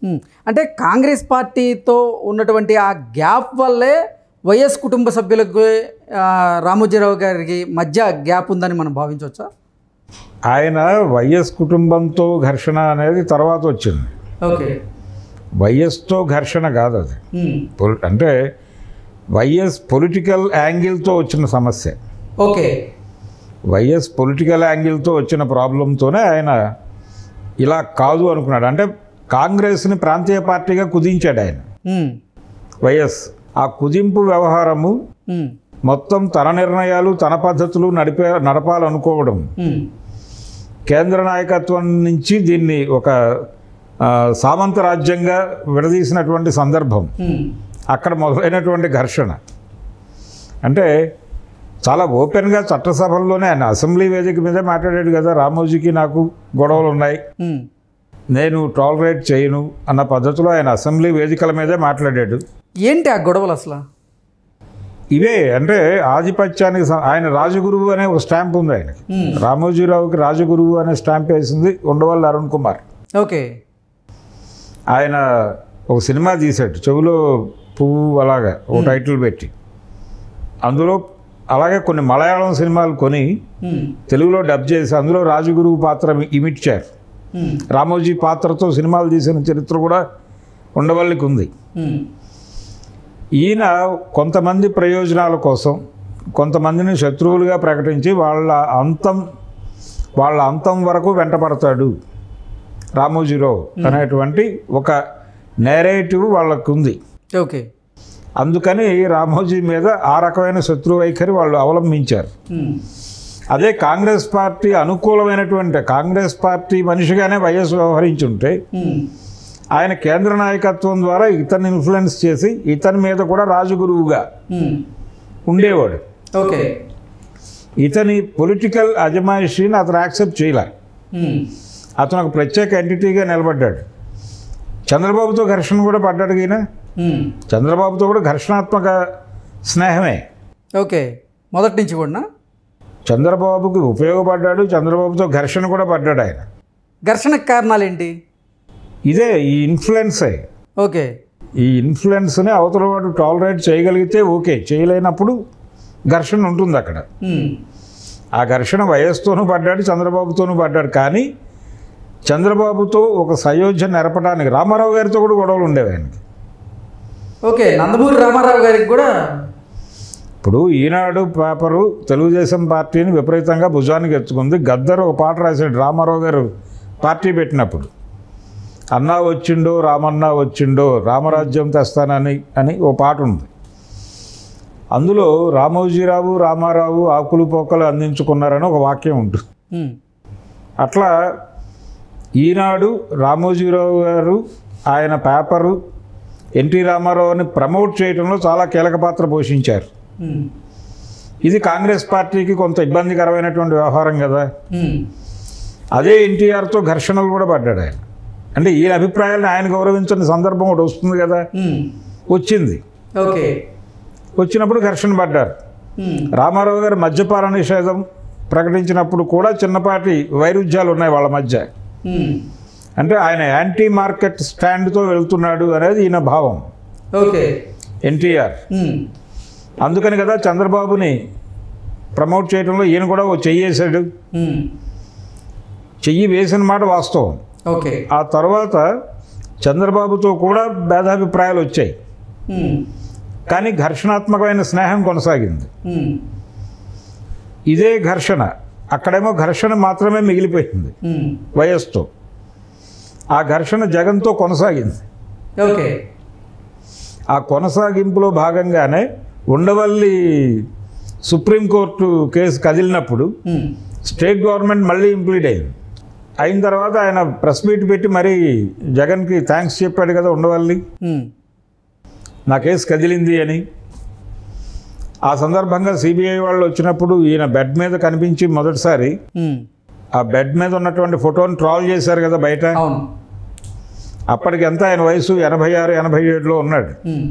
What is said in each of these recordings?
ఉమ్. అంటే కాంగ్రెస్ పార్టీతో ఉన్నటువంటి ఆ గ్యాప్ వల్లే వైఎస్ కుటుంబ సభ్యులకు ఆ, రామోజీరావు గారికి మధ్య గ్యాప్ ఉందని మనం భావించవచ్చా ఆయన వైఎస్ కుటుంబంతో ఘర్షణ అనేది తర్వాత వచ్చింది ఓకే వైఎస్తో ఘర్షణ కాదు అది ఉమ్. పొలి- అంటే వైఎస్ పొలిటికల్ యాంగిల్తో వచ్చిన సమస్య ఓకే వైఎస్ పొలిటికల్ యాంగిల్తో వచ్చిన ప్రాబ్లంతోనే ఆయన ఇలా కాదు అనుకున్నాడు అంటే కాంగ్రెస్ని ప్రాంతీయ పార్టీగా కుదించాడు ఆయన ఉమ్. వైఎస్ ఆ కుదింపు వ్యవహారము ఉమ్. మొత్తం తన నిర్ణయాలు తన పద్ధతులు నడిపే నడపాలనుకోవడం ఉమ్. కేంద్ర నాయకత్వం నుంచి దీన్ని ఒక ఆ, సామంత రాజ్యంగా విడదీసినటువంటి సందర్భం ఉమ్. అక్కడ మొదలైనటువంటి ఘర్షణ అంటే చాలా ఓపెన్గా చట్టసభల్లోనే ఆయన అసెంబ్లీ వేదిక మీదే మాట్లాడాడు కదా రామోజీకి నాకు గొడవలు ఉన్నాయి ఉమ్. నేను టాలరేట్ చేయను అన్న పద్ధతిలో ఆయన అసెంబ్లీ వేదికల మీదే మాట్లాడాడు ఏంటి ఆ గొడవలు అసలు ఇవే అంటే ఆధిపత్యానికి సం- ఆయన రాజగురువు అనే ఒక స్టాంప్ ఉంది ఆయనకి ఉమ్. రామోజీరావుకి రాజగురువు అనే స్టాంప్ వేసింది ఉండవల్లి అరుణ్ కుమార్ ఓకే ఆయన ఒక సినిమా తీశాడు చెవిలో పువ్వు అలాగా ఒక టైటిల్ పెట్టి అందులో అలాగే కొన్ని మలయాళం సినిమాలు కొని ఉమ్. తెలుగులో డబ్ చేసి అందులో రాజగురువు పాత్ర ఇమిడ్చారు ఉమ్. రామోజీ పాత్రతో సినిమాలు తీసిన చరిత్ర కూడా ఉండవల్లికి ఉంది ఉమ్. ఈయన కొంతమంది ప్రయోజనాల కోసం కొంతమందిని శత్రువులుగా ప్రకటించి వాళ్ళ అంతం వాళ్ళ అంతం వరకు వెంటపడతాడు రామోజీరావు అనేటువంటి ఒక నేరేటివ్ వాళ్ళకు ఉంది ఓకే అందుకని రామోజీ మీద ఆ రకమైన శత్రు వైఖరి వాళ్ళు అవలంబించారు ఉమ్. అదే కాంగ్రెస్ పార్టీ అనుకూలమైనటువంటి కాంగ్రెస్ పార్టీ మనిషిగానే వైఎస్ వ్యవహరించుంటే ఉమ్. ఆయన కేంద్ర నాయకత్వం ద్వారా ఇతన్ని ఇన్ఫ్లుయెన్స్ చేసి ఇతని మీద కూడా రాజగురువుగా ఉమ్. ఉండేవాడు ఓకే ఇతని పొలిటికల్ అజమాయిషీని అతను యాక్సెప్ట్ చేయలే ఉమ్. అతను ఒక ప్రత్యేక ఎంటిటీగా నిలబడ్డాడు చంద్రబాబుతో ఘర్షణ కూడా పడ్డాడు ఈయన ఉమ్. చంద్రబాబుతో కూడా ఘర్షణాత్మక స్నేహమే ఓకే మొదటి నుంచి కూడా చంద్రబాబుకి ఉపయోగపడ్డాడు చంద్రబాబుతో ఘర్షణ కూడా పడ్డాడు ఆయన ఘర్షణకు కారణాలు ఏంటి ఇదే ఈ ఇన్ఫ్లుయెన్సే ఓకే ఈ ఇన్ఫ్లుయెన్స్ని అవతల వాడు టాలరేట్ చేయగలిగితే ఓకే చేయలేనప్పుడు ఘర్షణ ఉంటుంది అక్కడ ఉమ్. ఆ ఘర్షణ వయస్సుతోనూ పడ్డాడు చంద్రబాబుతోనూ పడ్డాడు కానీ చంద్రబాబుతో ఒక సయోధ్య నెరపడానికి రామారావు గారితో కూడా గొడవలు ఉండేవి ఆయనకి ఓకే నందమూరి రామారావు గారికి కూడా ఇప్పుడు ఈనాడు పేపరు తెలుగుదేశం పార్టీని విపరీతంగా భుజానికి ఎత్తుకుంది గద్దర్ ఒక పాట రాశాడు రామారావు గారు పార్టీ పెట్టినప్పుడు అన్నా వచ్చిండో రామన్నా వచ్చిండో రామరాజ్యం తెస్తానని అని ఓ పాట ఉంది అందులో రామోజీరావు రామారావు ఆకులు పోకలు అందించుకున్నారని ఒక వాక్యం ఉంటుంది ఉమ్. అట్లా ఈనాడు రామోజీరావు గారు ఆయన పేపరు ఎన్టీ రామారావుని ప్రమోట్ చేయడంలో చాలా కీలక పాత్ర పోషించారు ఉమ్. ఇది కాంగ్రెస్ పార్టీకి కొంత ఇబ్బందికరమైనటువంటి వ్యవహారం కదా ఉమ్. అదే ఎన్టీఆర్తో ఘర్షణలు కూడా పడ్డాడు ఆయన అంటే ఈ అభిప్రాయాలను ఆయన గౌరవించని సందర్భం ఒకటి వస్తుంది కదా ఉమ్. వచ్చింది ఓకే వచ్చినప్పుడు ఘర్షణ పడ్డారు ఉమ్. రామారావు గారు మద్యపాన నిషేధం ప్రకటించినప్పుడు కూడా చిన్నపాటి వైరుధ్యాలు ఉన్నాయి వాళ్ళ మధ్య ఉమ్. అంటే ఆయన యాంటీ మార్కెట్ స్టాండ్తో వెళ్తున్నాడు అనేది ఈయన భావం ఓకే ఎన్టీఆర్ ఉమ్. అందుకని కదా చంద్రబాబుని ప్రమోట్ చేయడంలో ఈయన కూడా ఓ చెయ్యి వేశాడు ఉమ్. చెయ్యి వేసిన మాట వాస్తవం ఓకే ఆ తర్వాత చంద్రబాబుతో కూడా భేదాభిప్రాయాలు వచ్చాయి ఉమ్. కానీ ఘర్షణాత్మకమైన స్నేహం కొనసాగింది ఉమ్. ఇదే ఘర్షణ అక్కడేమో ఘర్షణ మాత్రమే మిగిలిపోయింది ఉమ్. వయస్సుతో ఆ ఘర్షణ జగన్తో కొనసాగింది ఓకే ఆ కొనసాగింపులో భాగంగానే ఉండవల్లి సుప్రీంకోర్టు కేసు కదిలినప్పుడు ఉమ్. స్టేట్ గవర్నమెంట్ మళ్ళీ ఇంప్లీడ్ అయింది అయిన తర్వాత ఆయన ప్రెస్ మీట్ పెట్టి మరీ జగన్కి థ్యాంక్స్ చెప్పాడు కదా ఉండవల్లి ఉమ్. నా కేసు కదిలింది అని ఆ సందర్భంగా సిబిఐ వాళ్ళు వచ్చినప్పుడు ఈయన బెడ్ మీద కనిపించి మొదటిసారి ఉమ్. ఆ బెడ్ మీద ఉన్నటువంటి ఫోటోని ట్రాల్ చేశారు కదా బయట అవును అప్పటికి ఎంత ఆయన వయసు ఎనభై ఆరు ఎనభై ఏడులో ఉన్నాడు ఉమ్.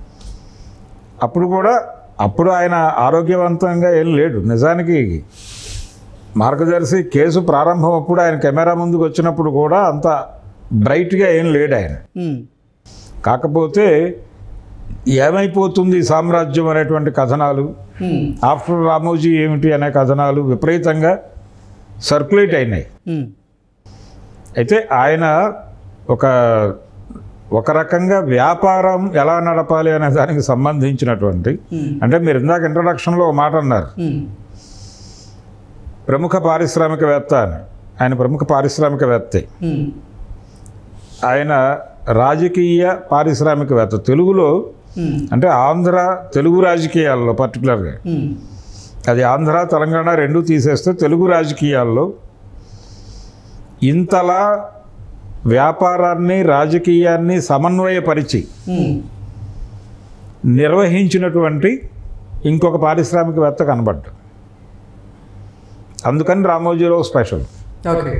అప్పుడు కూడా అప్పుడు ఆయన ఆరోగ్యవంతంగా ఏం లేడు నిజానికి మార్గదర్శి కేసు ప్రారంభం అప్పుడు ఆయన కెమెరా ముందుకు వచ్చినప్పుడు కూడా అంత బ్రైట్గా ఏం లేడు ఆయన ఉమ్, కాకపోతే ఏమైపోతుంది సామ్రాజ్యం అనేటువంటి కథనాలు ఉమ్, ఆఫ్టర్ రామోజీ ఏమిటి అనే కథనాలు విపరీతంగా సర్క్యులేట్ అయినాయి ఉమ్, అయితే ఆయన ఒక ఒక రకంగా వ్యాపారం ఎలా నడపాలి అనే దానికి సంబంధించినటువంటి ఉమ్, అంటే మీరు ఇందాక ఇంట్రడక్షన్లో ఒక మాట అన్నారు ఉమ్, ప్రముఖ పారిశ్రామికవేత్త అని ఆయన ప్రముఖ పారిశ్రామికవేత్తే ఉమ్, ఆయన రాజకీయ పారిశ్రామికవేత్త తెలుగులో ఉమ్, అంటే ఆంధ్ర తెలుగు రాజకీయాల్లో పర్టికులర్గా ఉమ్, అది ఆంధ్ర తెలంగాణ రెండు తీసేస్తే తెలుగు రాజకీయాల్లో ఇంతలా వ్యాపారాన్ని రాజకీయాన్ని సమన్వయపరిచి ఉమ్, నిర్వహించినటువంటి ఇంకొక పారిశ్రామికవేత్త కనబడ్డాడు అందుకని రామోజీరావు స్పెషల్ ఓకే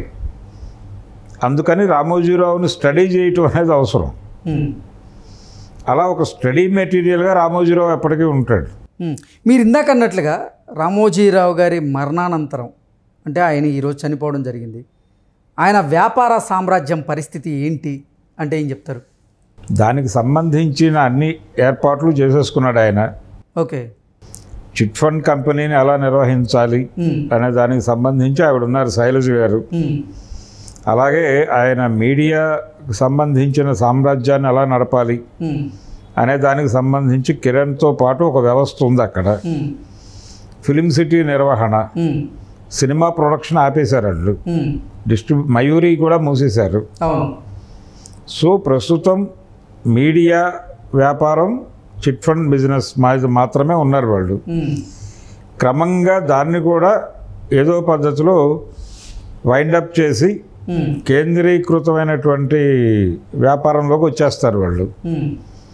అందుకని రామోజీరావుని స్టడీ చేయటం అనేది అవసరం ఉమ్, అలా ఒక స్టడీ మెటీరియల్గా రామోజీరావు ఎప్పటికీ ఉంటాడు ఉమ్. మీరు ఇందాక అన్నట్లుగా రామోజీరావు గారి మరణానంతరం అంటే ఆయన ఈరోజు చనిపోవడం జరిగింది ఆయన వ్యాపార సామ్రాజ్యం పరిస్థితి ఏంటి అంటే ఏం చెప్తారు దానికి సంబంధించిన అన్ని ఏర్పాట్లు చేసేసుకున్నాడు ఆయన ఓకే చిట్ ఫండ్ కంపెనీని ఎలా నిర్వహించాలి ఉమ్, అనే దానికి సంబంధించి ఆవిడ ఉన్నారు శైలజ గారు ఉమ్, అలాగే ఆయన మీడియాకు సంబంధించిన సామ్రాజ్యాన్ని ఎలా నడపాలి ఉమ్, అనే దానికి సంబంధించి కిరణ్తో పాటు ఒక వ్యవస్థ ఉంది అక్కడ ఉమ్, ఫిలిం సిటీ నిర్వహణ ఉమ్, సినిమా ప్రొడక్షన్ ఆపేశారు వాళ్ళు ఉమ్, డిస్ట్రిబ్యూ మయూరి కూడా మూసేశారు అవును సో ప్రస్తుతం మీడియా వ్యాపారం చిట్ ఫండ్ బిజినెస్ మా మాత్రమే ఉన్నారు వాళ్ళు ఉమ్, క్రమంగా దాన్ని కూడా ఏదో పద్ధతిలో వైండప్ చేసి ఉమ్, కేంద్రీకృతమైనటువంటి వ్యాపారంలోకి వచ్చేస్తారు వాళ్ళు ఉమ్,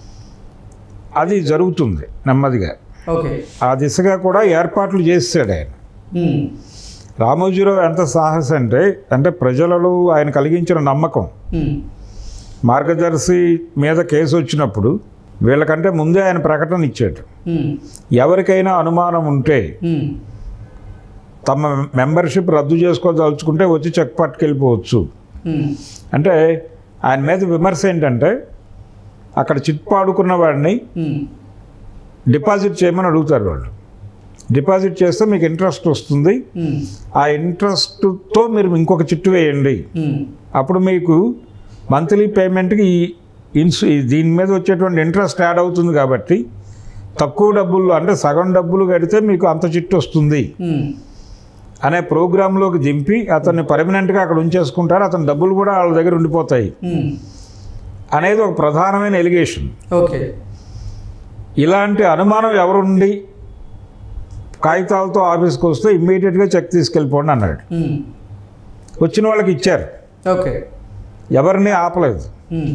అది జరుగుతుంది నెమ్మదిగా ఓకే ఆ దిశగా కూడా ఏర్పాట్లు చేస్తాడు ఆయన ఉమ్, రామోజీరావు ఎంత సాహసం అంటే అంటే ప్రజలలో ఆయన కలిగించిన నమ్మకం ఉమ్, మార్గదర్శి మీద కేసు వచ్చినప్పుడు వీళ్ళకంటే ముందే ఆయన ప్రకటన ఇచ్చాడు ఉమ్, ఎవరికైనా అనుమానం ఉంటే ఉమ్, తమ మెంబర్షిప్ రద్దు చేసుకోదలుచుకుంటే వచ్చి చెక్ పట్టుకెళ్ళిపోవచ్చు ఉమ్, అంటే ఆయన మీద విమర్శ ఏంటంటే అక్కడ చిట్ పాడుకున్న వాడిని ఉమ్, డిపాజిట్ చేయమని అడుగుతారు వాళ్ళు డిపాజిట్ చేస్తే మీకు ఇంట్రెస్ట్ వస్తుంది ఉమ్, ఆ ఇంట్రెస్ట్తో మీరు ఇంకొక చిట్టు వేయండి ఉమ్, అప్పుడు మీకు మంత్లీ పేమెంట్కి ఈ ఇన్సు ఈ దీని మీద వచ్చేటువంటి ఇంట్రెస్ట్ యాడ్ అవుతుంది కాబట్టి తక్కువ డబ్బులు అంటే సగం డబ్బులు కడితే మీకు అంత చిట్టు వస్తుంది ఉమ్, అనే ప్రోగ్రాంలోకి దింపి అతన్ని పర్మనెంట్గా అక్కడ ఉంచేసుకుంటారు అతని డబ్బులు కూడా వాళ్ళ దగ్గర ఉండిపోతాయి ఉమ్, అనేది ఒక ప్రధానమైన ఎలిగేషన్ ఓకే ఇలాంటి అనుమానం ఎవరుండి కాగితాలతో ఆఫీస్కి వస్తే ఇమ్మీడియట్గా చెక్ తీసుకెళ్ళిపోండి అన్నాడు ఉమ్, వచ్చిన వాళ్ళకి ఇచ్చారు ఓకే ఎవరిని ఆపలేదు ఉమ్,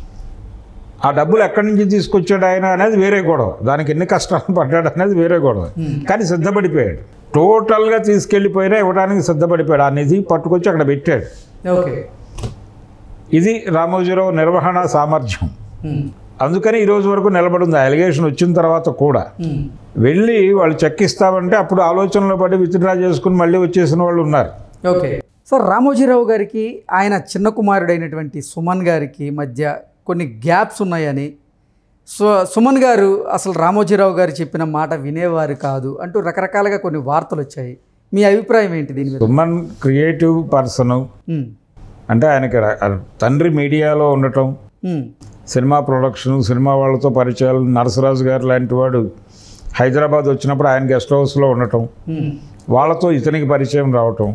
ఆ డబ్బులు ఎక్కడి నుంచి తీసుకొచ్చాడు ఆయన అనేది వేరే గొడవ దానికి ఎన్ని కష్టాలు పడ్డాడు అనేది వేరే గొడవ Hmm. కానీ సిద్ధపడిపోయాడు టోటల్గా తీసుకెళ్ళిపోయినా ఇవ్వడానికి సిద్ధపడిపోయాడు ఆ నిధి పట్టుకొచ్చి అక్కడ పెట్టాడు ఓకే ఇది రామోజీరావు నిర్వహణ సామర్థ్యం ఉమ్, అందుకని ఈ రోజు వరకు నిలబడింది ఆ ఎలిగేషన్ వచ్చిన తర్వాత కూడా ఉమ్, వెళ్ళి వాళ్ళు చెక్ ఇస్తామంటే అప్పుడు ఆలోచనలో పడి విత్డ్రా చేసుకుని మళ్ళీ వచ్చేసిన వాళ్ళు ఉన్నారు ఓకే సార్ రామోజీరావు గారికి ఆయన చిన్న కుమారుడైనటువంటి సుమన్ గారికి మధ్య కొన్ని గ్యాప్స్ ఉన్నాయని సో సుమన్ గారు అసలు రామోజీరావు గారు చెప్పిన మాట వినేవారు కాదు అంటూ రకరకాలుగా కొన్ని వార్తలు వచ్చాయి మీ అభిప్రాయం ఏంటి దీని మీద సుమన్ క్రియేటివ్ పర్సన్ ఉమ్, అంటే ఆయనకి ర- తండ్రి మీడియాలో ఉండటం ఉమ్, సినిమా ప్రొడక్షన్ సినిమా వాళ్ళతో పరిచయాలు నరసరాజు గారు లాంటి వాడు హైదరాబాద్ వచ్చినప్పుడు ఆయన గెస్ట్ హౌస్లో ఉండటం ఉమ్, వాళ్ళతో ఇతనికి పరిచయం రావటం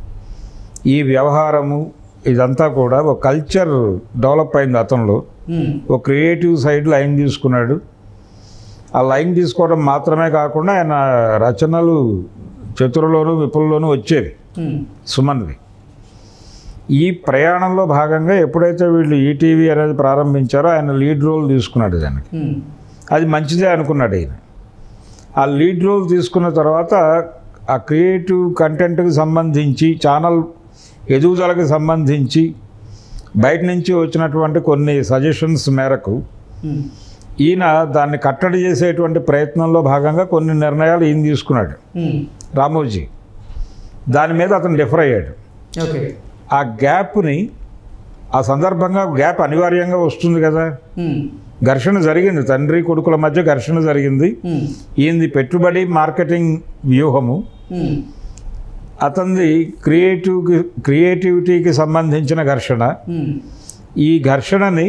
ఈ వ్యవహారము ఇదంతా కూడా ఒక కల్చర్ డెవలప్ అయింది అతనిలో ఉమ్, ఒక క్రియేటివ్ సైడ్ లైన్ తీసుకున్నాడు ఆ లైన్ తీసుకోవడం మాత్రమే కాకుండా ఆయన రచనలు చతురలోను విపుల్లోనూ వచ్చేవి ఉమ్, సుమన్వి ఈ ప్రయాణంలో భాగంగా ఎప్పుడైతే వీళ్ళు ఈటీవీ అనేది ప్రారంభించారో ఆయన లీడ్ రోల్ తీసుకున్నాడు దానికి ఉమ్, అది మంచిదే అనుకున్నాడు ఆయన ఆ లీడ్ రోల్ తీసుకున్న తర్వాత ఆ క్రియేటివ్ కంటెంట్కి సంబంధించి ఛానల్ ఎదుగుదలకు సంబంధించి బయట నుంచి వచ్చినటువంటి కొన్ని సజెషన్స్ మేరకు ఉమ్, ఈయన దాన్ని కట్టడి చేసేటువంటి ప్రయత్నంలో భాగంగా కొన్ని నిర్ణయాలు ఈయన తీసుకున్నాడు ఉమ్, రామోజీ దాని మీద అతను డిఫర్ అయ్యాడు ఓకే ఆ గ్యాప్ని ఆ సందర్భంగా గ్యాప్ అనివార్యంగా వస్తుంది కదా ఉమ్, ఘర్షణ జరిగింది తండ్రి కొడుకుల మధ్య ఘర్షణ జరిగింది ఉమ్, ఈయనది పెట్టుబడి మార్కెటింగ్ వ్యూహము ఉమ్, అతనిది క్రియేటివ్ క్రియేటివిటీకి సంబంధించిన ఘర్షణ ఉమ్, ఈ ఘర్షణని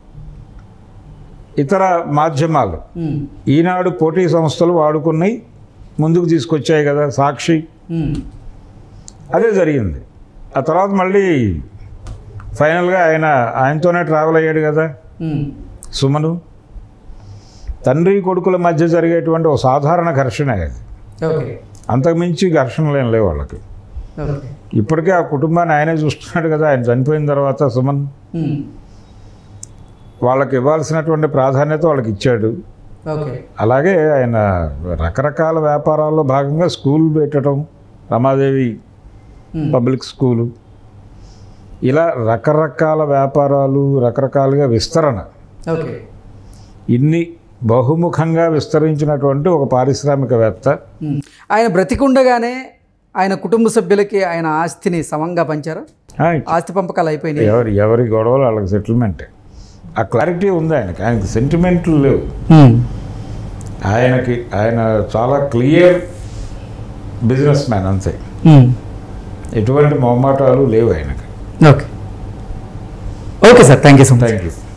ఇతర మాధ్యమాలు ఉమ్, ఈనాడు పోటీ సంస్థలు వాడుకుని ముందుకు తీసుకొచ్చాయి కదా సాక్షి ఉమ్, అదే జరిగింది ఆ తర్వాత మళ్ళీ ఫైనల్గా ఆయన ఆయనతోనే ట్రావెల్ అయ్యాడు కదా ఉమ్, సుమను తండ్రి కొడుకుల మధ్య జరిగేటువంటి ఒక సాధారణ ఘర్షణ అది ఓకే అంతకుమించి ఘర్షణలు ఏం లేవు వాళ్ళకి ఓకే ఇప్పటికే ఆ కుటుంబాన్ని ఆయనే చూస్తున్నాడు కదా ఆయన చనిపోయిన తర్వాత సుమన్ ఉమ్, వాళ్ళకి ఇవ్వాల్సినటువంటి ప్రాధాన్యత వాళ్ళకి ఇచ్చాడు ఓకే అలాగే ఆయన రకరకాల వ్యాపారాల్లో భాగంగా స్కూల్ పెట్టడం రమాదేవి ఉమ్, పబ్లిక్ స్కూలు ఇలా రకరకాల వ్యాపారాలు రకరకాలుగా విస్తరణ ఓకే ఇన్ని బహుముఖంగా విస్తరించినటువంటి ఒక పారిశ్రామికవేత్త ఉమ్. ఆయన బ్రతికుండగానే ఆయన కుటుంబ సభ్యులకి ఆయన ఆస్తిని సమంగా పంచారా ఆ, ఆస్తి పంపకాలు అయిపోయినాయి ఎవరి ఎవరి గొడవలు వాళ్ళకి సెటిల్మెంట్ ఆ క్లారిటీ ఉంది ఆయనకి ఆయనకి సెంటిమెంట్లు లేవు ఉమ్, ఆయనకి ఆయన చాలా క్లియర్ బిజినెస్ మ్యాన్ అంతే ఉమ్, ఎటువంటి మొహమాటాలు లేవు ఆయనకి okay okay sir thank you so much thank you